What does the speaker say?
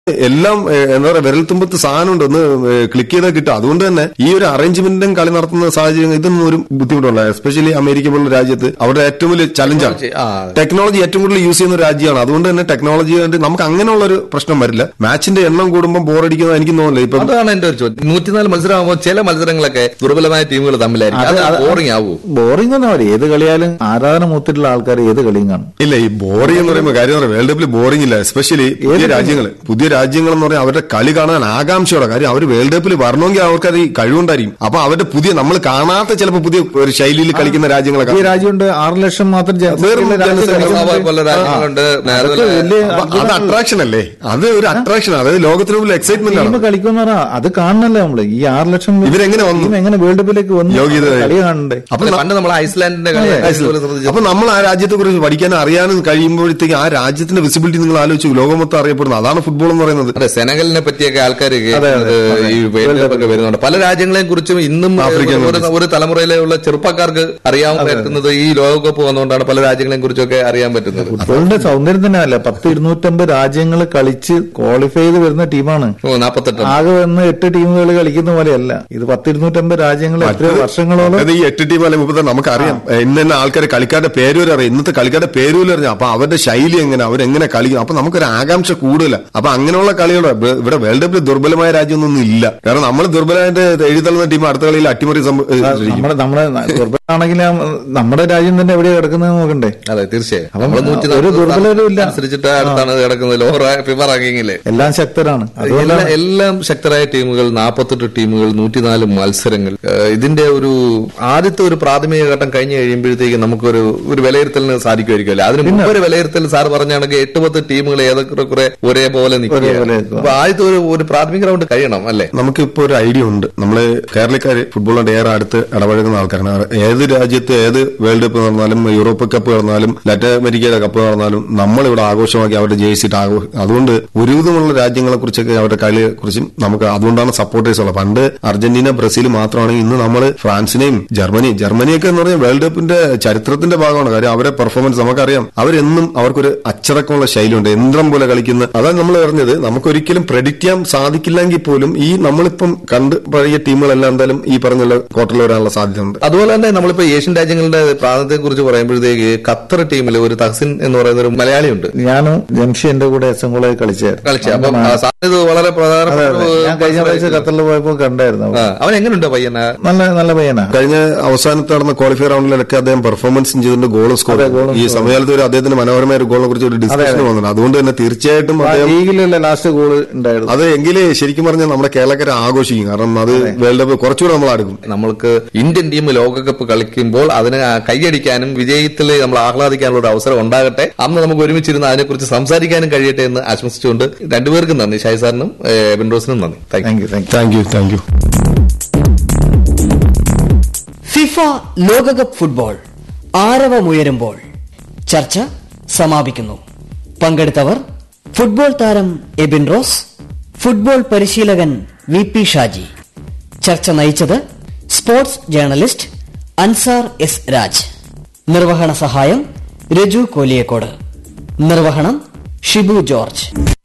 എല്ലാം ഏഹ്, എന്താ പറയാ വിരൽത്തുമ്പത്ത് സാധനമുണ്ട് ഒന്ന് ക്ലിക്ക് ചെയ്താൽ കിട്ടും അതുകൊണ്ട് തന്നെ ഈ ഒരു അറേഞ്ച്മെന്റും കളി നടത്തുന്ന സാഹചര്യം ഇതൊന്നും ഒരു ബുദ്ധിമുട്ടുള്ള എസ്പെഷ്യലി അമേരിക്ക പോലുള്ള രാജ്യത്ത് അവരുടെ ഏറ്റവും വലിയ ചലഞ്ചാണ് ആ. ടെക്നോളജി ഏറ്റവും കൂടുതൽ യൂസ് ചെയ്യുന്ന ഒരു രാജ്യമാണ് അതുകൊണ്ട് തന്നെ ടെക്നോളജി കൊണ്ട് നമുക്ക് അങ്ങനെയുള്ള ഒരു പ്രശ്നം വരില്ല മാച്ചിന്റെ എണ്ണം കൂടുമ്പോൾ ബോറടിക്കുന്നത് എനിക്ക് തോന്നുന്നില്ല ഇപ്പം അതാണ് എന്റെ ഒരു ചോദ്യം നൂറ്റിനാല് മത്സരമാകുമ്പോൾ ചില മത്സരങ്ങളൊക്കെ ദുർബലമായ ടീമുകൾ തമ്മിലായിരിക്കും അത് ബോറിംഗ് ആവൂ ബോറിംഗ് ഒന്നും പറയും ഏത് കളിയാലും ആരാധന മൂത്തിട്ടുള്ള ആൾക്കാർ ഏത് കളിയും കാണും ഇല്ല ഈ ബോറിംഗ് എന്ന് പറയുമ്പോൾ കാര്യം എന്ന് പറയാം വേൾഡ് കപ്പിൽ ബോറിംഗ് ഇല്ല എസ്പെഷ്യലി പുതിയ രാജ്യങ്ങൾ പുതിയ രാജ്യങ്ങൾ എന്ന് പറഞ്ഞാൽ അവരുടെ കളി കാണാൻ ആകാംക്ഷയോടെ കാര്യം അവർ വേൾഡ് കപ്പിൽ വരണമെങ്കിൽ അവർക്ക് അത് കഴിവുണ്ടായിരിക്കും അപ്പൊ അവരുടെ പുതിയ നമ്മൾ കാണാത്ത ചിലപ്പോൾ പുതിയ ഒരു ശൈലിയിൽ കളിക്കുന്ന രാജ്യങ്ങളൊക്കെ ഈ രാജ്യമുണ്ട് ആറ് ലക്ഷം മാത്രം ജനസംഖ്യയുള്ള വെറും രാജ്യത്ത് ജനസംഖ്യ. കളിക്കുന്ന പല രാജ്യങ്ങളുണ്ട് അതൊക്കെ വലിയ അപ്പൊ അത് അട്രാക്ഷൻ അല്ലേ അത് ഒരു അട്രാക്ഷൻ അതായത് ലോകത്തിന് മുമ്പിൽ എക്സൈറ്റ്മെന്റ് ടീം ആണ് കളിക്കുന്ന പറഞ്ഞാൽ അത് കാണണല്ലേ നമ്മള് ഈ ആറ് ലക്ഷം ഇവരെങ്ങനെ വന്നു? ടീം എങ്ങനെ വേൾഡ് കപ്പിലേക്ക് വന്നു യോഗ്യത കളി കാണണ്ടേ അപ്പൊ അല്ല, പണ്ട് നമ്മൾ ഐസ്ലാൻഡിന്റെ കളി അതുപോലെ ശ്രദ്ധിച്ചു അപ്പൊ നമ്മൾ ആ രാജ്യത്തെ കുറിച്ച് പഠിക്കാനും അറിയാനും കഴിയുമ്പോഴത്തേക്ക് ആ രാജ്യത്തിന്റെ വിസിബിലിറ്റി നിങ്ങൾ ആലോചിച്ചു ലോകം മൊത്തം അറിയപ്പെടുന്നു അതാണ് ഫുട്ബോൾ എന്ന് പറയുന്നത് അതെ സെനഗലിനെ പറ്റിയൊക്കെ ആൾക്കാർ ഈ വേൾഡ് കപ്പ് ഒക്കെ വരുന്നുണ്ട് പല രാജ്യങ്ങളെയും കുറിച്ചും ഇന്നും ആഫ്രിക്കൻ ഒരു- ഒരു തലമുറയിലുള്ള ചെറുപ്പക്കാർക്ക് അറിയാൻ പറ്റുന്നത് ഈ ലോകകപ്പ് വന്നുകൊണ്ടാണ് പല രാജ്യങ്ങളെയും കുറിച്ചൊക്കെ അറിയാൻ പറ്റുന്നത് ഫുട്ബോളിന്റെ സൗന്ദര്യം തന്നെ അല്ല പത്ത് ഇരുന്നൂറ്റമ്പത് രാജ്യങ്ങൾ കളിച്ച് ക്വാളിഫൈ ചെയ്ത് വരുന്ന ടീമാണ് ഓ നാപ്പത്തെട്ട് ആകെ വന്ന് എട്ട് ടീമുകൾ കളിക്കുന്ന പോലെയല്ല ഇത് പത്ത് ഇരുന്നൂറ്റമ്പത് രാജ്യങ്ങൾ എത്ര വർഷങ്ങളോളം അത് ഈ എട്ട് ടീം അല്ലെങ്കിൽ മുപ്പത്തി നമുക്കറിയാം ഇന്ന ഇന്ന ആൾക്കാരെ കളിക്കാരുടെ പേര് വരെ അറിയാം ഇന്നത്തെ കളിക്കാരുടെ പേര് പോലും അറിയാം അപ്പൊ അവരുടെ ശൈലി എങ്ങനെ അവരെങ്ങനെ കളിക്കും അപ്പൊ നമുക്കൊരു ആകാംക്ഷ കൂടുതല അപ്പൊ അങ്ങനെയുള്ള കളികളോ ഇവിടെ വേൾഡ് കപ്പിൽ ദുർബലമായ രാജ്യമൊന്നും ഇല്ല കാരണം നമ്മൾ ദുർബലമായിട്ട് എഴുതി തള്ളുന്ന ടീം അടുത്ത കളിയിൽ അട്ടിമറി സംഭവിച്ചിരിക്കും നമ്മുടെ നമ്മുടെ ദുർബലാണെങ്കിൽ നമ്മുടെ രാജ്യം തന്നെ എവിടെയാ കിടക്കുന്നത് നോക്കണ്ടേ അതെ തീർച്ചയായും അപ്പം നമ്മള് നൂറ്റി ഒരു ദുർബലരും ഇല്ല. അനുസരിച്ചിട്ട് അടുത്താണ് കിടക്കുന്നത് ലോവർ ഫിഫ റാങ്കിങ്ങില് എല്ലാം ശക്തരാണ് എല്ലാ അതുകൊണ്ടാണ് എല്ലാം ശക്തരായ ടീമുകൾ നാൽപ്പത്തെട്ട് ടീമുകൾ നൂറ്റിനാല് മത്സരങ്ങൾ ഏഹ് ഇതിന്റെ ഒരു ആദ്യത്തെ ഒരു പ്രാഥമിക ഘട്ടം കഴിഞ്ഞ് കഴിയുമ്പോഴത്തേക്ക് നമുക്കൊരു ഒരു വിലയിരുത്തലിന് സാധിക്കുമായിരിക്കുമല്ലോ അതിന് മുമ്പ് ഒരു വിലയിരുത്തൽ സാർ പറഞ്ഞാണെങ്കിൽ എട്ട് പത്ത് ടീമുകൾ ഏതൊക്കെ കുറെ ഒരേപോലെ നിൽക്കുക ഒരേപോലെ നിൽക്കുക. അപ്പൊ ആദ്യത്തെ ഒരു ഒരു പ്രാഥമിക റൗണ്ട് കഴിയണം അല്ലേ നമുക്കിപ്പോ ഒരു ഐഡിയ ഉണ്ട് നമ്മള് കേരളക്കാര് ഫുട്ബോളിന്റെ ഏറെ അടുത്ത് ഇടപഴകുന്ന ആൾക്കാരാണ് ഏത് രാജ്യത്ത് ഏത് വേൾഡ് കപ്പ് നടന്നാലും യൂറോപ്പ് കപ്പ് നടന്നാലും ലാറ്റിൻ അമേരിക്കയുടെ കപ്പ് നടന്നാലും നമ്മളിവിടെ ആഘോഷമാക്കി അവരുടെ ജയിച്ചിട്ട് ആഘോഷം അതുകൊണ്ട് ഒരുവിധമുള്ള രാജ്യങ്ങളെ കുറിച്ചൊക്കെ അവരുടെ കളിയെ കുറിച്ചും നമുക്ക് അതുകൊണ്ടാണ് സപ്പോർട്ടേഴ്സ് ഉള്ളത് പണ്ട് അർജന്റീന ബ്രസീൽ മാത്രമാണെങ്കിൽ ഇന്ന് നമ്മൾ ഫ്രാൻസിനെയും ജർമ്മനി ജർമ്മനിയൊക്കെ എന്ന് പറഞ്ഞാൽ വേൾഡ് കപ്പിന്റെ ചരിത്രത്തിന്റെ ഭാഗമാണ് കാര്യം അവരെ പെർഫോമൻസ് നമുക്കറിയാം അവരെന്നും അവർക്കൊരു അച്ചടക്കമുള്ള ശൈലിയുണ്ട് യന്ത്രം പോലെ കളിക്കുന്ന അതാണ് നമ്മൾ പറഞ്ഞത് നമുക്കൊരിക്കലും പ്രഡിക്റ്റ് ചെയ്യാൻ സാധിക്കില്ലെങ്കിൽ പോലും ഈ നമ്മളിപ്പം കണ്ട് പഴയ ടീമുകളെല്ലാം എന്തായാലും ഈ പറഞ്ഞ ക്വാർട്ടറിൽ വരാനുള്ള സാധ്യതയുണ്ട് അതുപോലെ തന്നെ നമ്മളിപ്പോ ഏഷ്യൻ രാജ്യങ്ങളുടെ പ്രാതിനിധ്യത്തെ കുറിച്ച് പറയുമ്പോഴത്തേക്ക് ഖത്തർ ടീമിൽ ഒരു തഹസിൻ എന്ന് പറയുന്ന ഒരു മലയാളിയുണ്ട് ഞാനും ജംഷി എന്റെ കൂടെ എസ് എം കോളേജ് കളിച്ചായിരുന്നു കളിച്ച അപ്പം ആ സാധ്യത വളരെ അതെ, പ്രധാനപ്പെട്ട അതെ. ഒരു ഞാൻ കഴിഞ്ഞ പ്രാവശ്യം ഖത്തറിൽ പോയപ്പോ കണ്ടായിരുന്നു ആ, അവൻ എങ്ങനെയുണ്ട് പയ്യന നല്ല നല്ല പയ്യനാ കഴിഞ്ഞ അവസാനത്ത് നടന്ന ക്വാളിഫയർ റൗണ്ടിലൊക്കെ അദ്ദേഹം പെർഫോമൻസും ചെയ്തിട്ടുണ്ട് ഗോളും സ്കോർ അതെ, ഗോളും ഈ സമയത്ത് ഒരു അദ്ദേഹത്തിന് മനോഹരമായ ഒരു ഗോളിനെ കുറിച്ച് ഒരു ഡിസ്കഷൻ വന്നിട്ടുണ്ട് അതുകൊണ്ട് തന്നെ തീർച്ചയായിട്ടും അദ്ദേഹം ലീഗിലുള്ള ലാസ്റ്റ് ഗോള് ഉണ്ടായിരുന്നു അത് എങ്കിലേ ശരിക്കും പറഞ്ഞാൽ നമ്മുടെ കേരളക്കാരെ ആഘോഷിക്കും കാരണം അത് വേൾഡ് കപ്പ് കുറച്ചുകൂടെ നമ്മൾ അടുക്കും നമ്മൾക്ക് ഇന്ത്യൻ ടീം ലോകകപ്പ് കളിക്കുമ്പോൾ അതിന് കൈയടിക്കാനും വിജയത്തിൽ നമ്മൾ ആഹ്ലാദിക്കാനുള്ള ഒരു അവസരം ഉണ്ടാകട്ടെ അന്ന് നമുക്ക് ഒരുമിച്ചിരുന്ന് അതിനെക്കുറിച്ച് സംസാരിക്കാനും കഴിയട്ടെ എന്ന് ആശംസിച്ചുകൊണ്ട് രണ്ടുപേർക്കും നന്ദി ഷായ് സാറിനും ബെൻഡോസിനും നന്ദി thank you thank you thank you thank you thank you FIFA ലോകകപ്പ് ഫുട്ബോൾ ആരവമുയരുമ്പോൾ ചർച്ച സമാപിക്കുന്നു പങ്കെടുത്തവർ ഫുട്ബോൾ താരം എബിൻ റോസ് ഫുട്ബോൾ പരിശീലകൻ വി പി ഷാജി ചർച്ച നയിച്ചത് sports journalist Ansar S Raj നിർവഹണ സഹായം രജു കോലിയക്കോട് നിർവഹണം ഷിബു ജോർജ്